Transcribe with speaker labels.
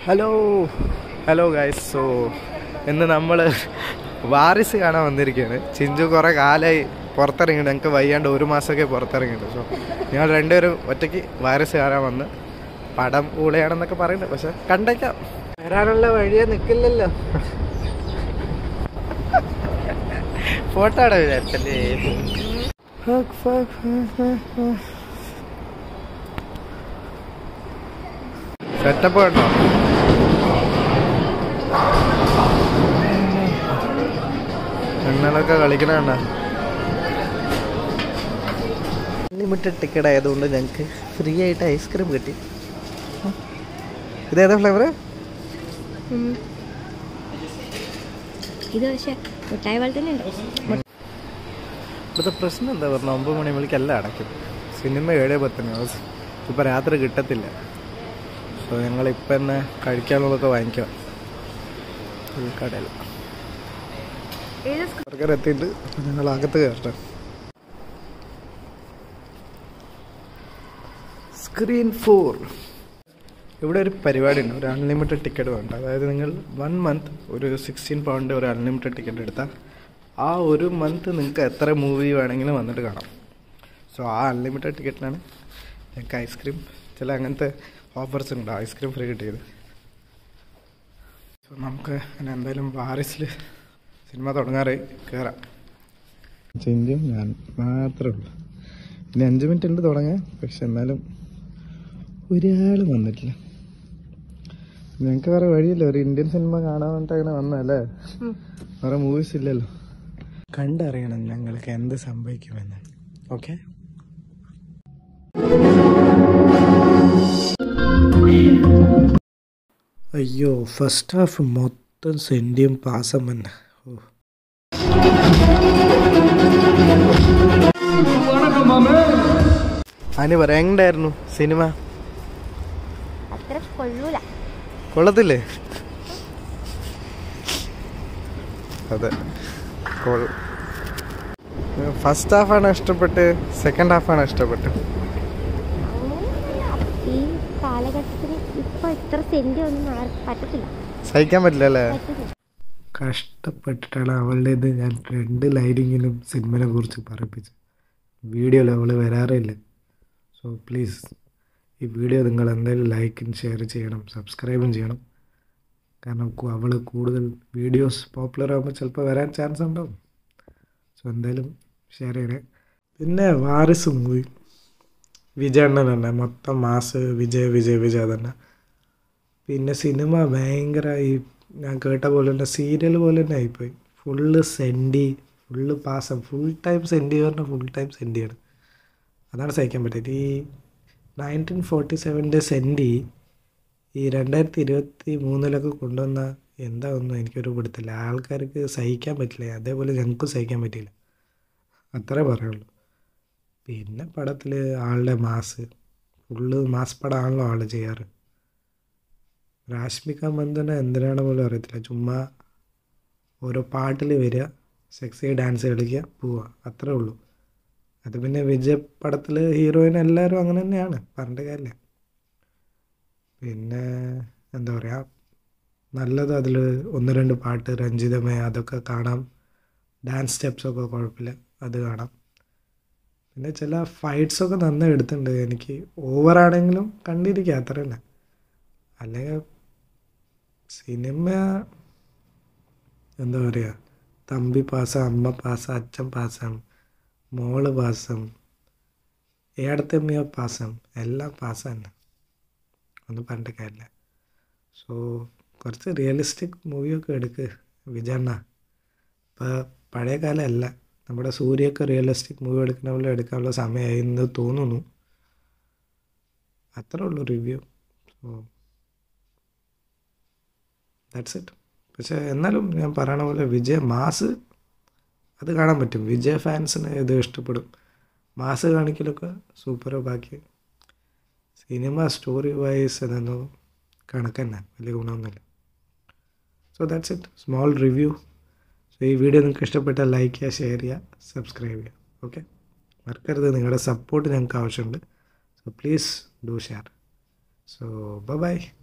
Speaker 1: hello hello guys so ഇന്ന് നമ്മൾ വാരിസ് കാണാൻ വന്നിരിക്കുകയാണ് ചിഞ്ചു കുറേ കാലമായി പുറത്തിറങ്ങിയിട്ട് ഞങ്ങൾക്ക് വയ്യാണ്ട് ഒരു മാസമൊക്കെ പുറത്തിറങ്ങിയിട്ട് സോ ഞങ്ങൾ രണ്ടുപേരും ഒറ്റയ്ക്ക് വാരിസ് കാണാൻ വന്ന് പടം ഊളയാണെന്നൊക്കെ പറയുന്നുണ്ട് പക്ഷെ കണ്ടേക്കാം വരാനുള്ള വഴിയെ നിൽക്കില്ലല്ലോ ഫോട്ടോ ആണ് വിചാരിച്ചല്ലേ സെറ്റപ്പ് കണ്ടോ പെണ്ണുങ്ങളൊക്കെ കളിക്കണ കണ്ട അൺലിമിറ്റഡ് ടിക്കറ്റ് ആയതുകൊണ്ട് ഞങ്ങൾക്ക് ഫ്രീ ആയിട്ട് ഐസ്ക്രീം കിട്ടി ഇതേതാ ഫ്ലേവർ
Speaker 2: ഇത് പക്ഷെ മിഠായി പോലെ തന്നെ ഉണ്ട്
Speaker 1: ഇപ്പോഴത്തെ പ്രശ്നം എന്താ പറഞ്ഞാൽ ഒമ്പത് മണി മണിക്ക് എല്ലാം അടയ്ക്കും സിനിമ ഏഴ് പത്തിന് ഇപ്പം രാത്രി കിട്ടത്തില്ല സോ ഞങ്ങൾ ഇപ്പം തന്നെ കഴിക്കാനുള്ളതൊക്കെ വാങ്ങിക്കാം ഈ കടയിൽ ബർഗർ എത്തിയിട്ട് ഞങ്ങൾ അകത്ത് കയറട്ടെ സ്ക്രീൻ ഫോർ ഇവിടെ ഒരു പരിപാടി ഉണ്ട് ഒരു അൺലിമിറ്റഡ് ടിക്കറ്റ് വേണ്ട അതായത് നിങ്ങൾ വൺ മന്ത് ഒരു സിക്സ്റ്റീൻ പൗണ്ട് ഒരു അൺലിമിറ്റഡ് ടിക്കറ്റ് എടുത്താൽ ആ ഒരു മന്ത് നിങ്ങൾക്ക് എത്ര മൂവി വേണമെങ്കിലും വന്നിട്ട് കാണാം സോ ആ അൺലിമിറ്റഡ് ടിക്കറ്റിനാണ് ഞങ്ങൾക്ക് ഐസ്ക്രീം ചില അങ്ങനത്തെ ഓഫേഴ്സ് ഉണ്ട് ഐസ്ക്രീം ഫ്രീ കിട്ടിയത് സോ നമുക്ക് ഇനി എന്തായാലും വാരിസിൽ സിനിമ തുടങ്ങാറായി കയറാം ചിഞ്ചും ഞാൻ മാത്രമേ ഉള്ളൂ ഇനി അഞ്ച് മിനിറ്റ് ഉണ്ട് തുടങ്ങാൻ പക്ഷെ എന്നാലും ഒരാൾ വന്നിട്ടില്ല ഞങ്ങൾക്ക് വേറെ വഴിയില്ല ഒരു ഇന്ത്യൻ സിനിമ കാണാൻ വേണ്ടിട്ട് അങ്ങനെ വന്നല്ലേ വേറെ മൂവീസ് ഇല്ലല്ലോ കണ്ടറിയണം ഞങ്ങൾക്ക് എന്ത് സംഭവിക്കുമെന്ന് ഓക്കെ അയ്യോ ഫസ്റ്റ് ഹാഫ് മൊത്തം സെൻറ്റിയും പാസം തന്നെ ഓ അതിന് പറയണ്ടായിരുന്നു സിനിമ
Speaker 2: അത്ര കൊള്ളൂല
Speaker 1: കൊള്ളത്തില്ലേ അതെ ഫസ്റ്റ് ഹാഫാണ് ഇഷ്ടപ്പെട്ട് സെക്കൻഡ് ഹാഫാണ് ഇഷ്ടപ്പെട്ട്
Speaker 2: ഈ കാലഘട്ടത്തിൽ ഇപ്പൊ ഇത്ര സെന്റ് ഒന്നും ആർക്കും പറ്റത്തില്ല
Speaker 1: സഹിക്കാൻ പറ്റില്ല അല്ലേ
Speaker 2: പറ്റില്ല
Speaker 1: കഷ്ടപ്പെട്ടിട്ടാണ് അവളുടേത് ഞാൻ രണ്ട് ലൈനിങ്ങിലും സിനിമയെ കുറിച്ച് പറയിപ്പിച്ചത് വീഡിയോയിൽ അവൾ വരാറില്ല സോ പ്ലീസ് ഈ വീഡിയോ നിങ്ങൾ എന്തായാലും ലൈക്കും ഷെയർ ചെയ്യണം സബ്സ്ക്രൈബും ചെയ്യണം കാരണം അവൾ കൂടുതൽ വീഡിയോസ് പോപ്പുലർ ആകുമ്പോൾ ചിലപ്പോൾ വരാൻ ചാൻസ് ഉണ്ടാവും സോ എന്തായാലും ഷെയർ ചെയ്യണേ പിന്നെ വാരിസ് മൂവി വിജയണ്ണൻ തന്നെ മൊത്തം മാസ് വിജയ് വിജയ് വിജയ് തന്നെ പിന്നെ സിനിമ ഭയങ്കര ഈ ഞാൻ കേട്ട പോലെ തന്നെ സീരിയൽ പോലെ തന്നെ ആയിപ്പോയി ഫുള്ള് സെൻറ്റി ഫുള്ള് പാസം ഫുൾ ടൈം സെൻറ്റി പറഞ്ഞാൽ ഫുൾ ടൈം സെൻറ്റിയാണ് അതാണ് സഹിക്കാൻ പറ്റിയത് ഈ നയൻറ്റീൻ ഫോർട്ടി സെവൻ്റെ സെൻറ്റി ഈ രണ്ടായിരത്തി ഇരുപത്തി മൂന്നിലൊക്കെ കൊണ്ടുവന്ന എന്താ ഒന്നും എനിക്കൊരു പിടുത്തില്ല ആൾക്കാർക്ക് സഹിക്കാൻ പറ്റില്ല അതേപോലെ ഞങ്ങൾക്കും സഹിക്കാൻ പറ്റില്ല അത്രേ പറയുള്ളൂ പിന്നെ പടത്തിൽ ആളുടെ മാസ് ഫുള്ള് മാസ് പടമാണല്ലോ ആൾ ചെയ്യാറ് രാഷ്മിക മന്ദന എന്തിനാണ് പോലും അറിയത്തില്ല ചുമ്മാ ഓരോ പാട്ടിൽ വരിക സെക്സി ഡാൻസ് കളിക്കുക പോവുക അത്രേ ഉള്ളൂ അത് പിന്നെ വിജയ് പടത്തിൽ ഹീറോയിൻ എല്ലാവരും അങ്ങനെ തന്നെയാണ് പറഞ്ഞിട്ട് കാര്യമില്ല പിന്നെ എന്താ പറയുക നല്ലത് അതിൽ ഒന്ന് രണ്ട് പാട്ട് രഞ്ജിതമേ അതൊക്കെ കാണാം ഡാൻസ് സ്റ്റെപ്സൊക്കെ കുഴപ്പമില്ല അത് കാണാം പിന്നെ ചില ഫൈറ്റ്സൊക്കെ നന്നായി എടുത്തിട്ടുണ്ട് എനിക്ക് ഓവറാണെങ്കിലും കണ്ടിരിക്കുക അത്ര തന്നെ അല്ലെങ്കിൽ സിനിമ എന്താ പറയുക തമ്പി പാസം അമ്മ പാസം അച്ഛൻ പാസം മോള് പാസം ഏടത്തമ്മയ പാസം എല്ലാം പാസം തന്നെ ഒന്നും പറഞ്ഞിട്ട് കാര്യമില്ല സോ കുറച്ച് റിയലിസ്റ്റിക് മൂവിയൊക്കെ എടുക്ക് വിജണ്ണ ഇപ്പോൾ പഴയ കാലമല്ല നമ്മുടെ സൂര്യൊക്കെ റിയലിസ്റ്റിക് മൂവി എടുക്കുന്ന പോലെ എടുക്കാനുള്ള സമയമായി എന്ന് തോന്നുന്നു അത്രേ ഉള്ളൂ റിവ്യൂ സോ ദാറ്റ്സ് ഇറ്റ് പക്ഷേ എന്നാലും ഞാൻ പറയണ പോലെ വിജയ് മാസ് അത് കാണാൻ പറ്റും വിജയ് ഫാൻസിന് ഇത് ഇഷ്ടപ്പെടും മാസ് കാണിക്കലൊക്കെ സൂപ്പറോ ബാക്കി സിനിമ സ്റ്റോറി വൈസ് അതൊന്നും കണക്ക് തന്നെ വലിയ ഗുണമൊന്നുമില്ല so that's it small review so ഈ വീഡിയോ നിങ്ങൾക്ക് ഇഷ്ടപ്പെട്ടാൽ ലൈക്ക് ചെയ്യുക ഷെയർ ചെയ്യുക സബ്സ്ക്രൈബ് ചെയ്യുക ഓക്കെ മറക്കരുത് നിങ്ങളുടെ സപ്പോർട്ട് ഞങ്ങൾക്ക് ആവശ്യമുണ്ട് so please do share so by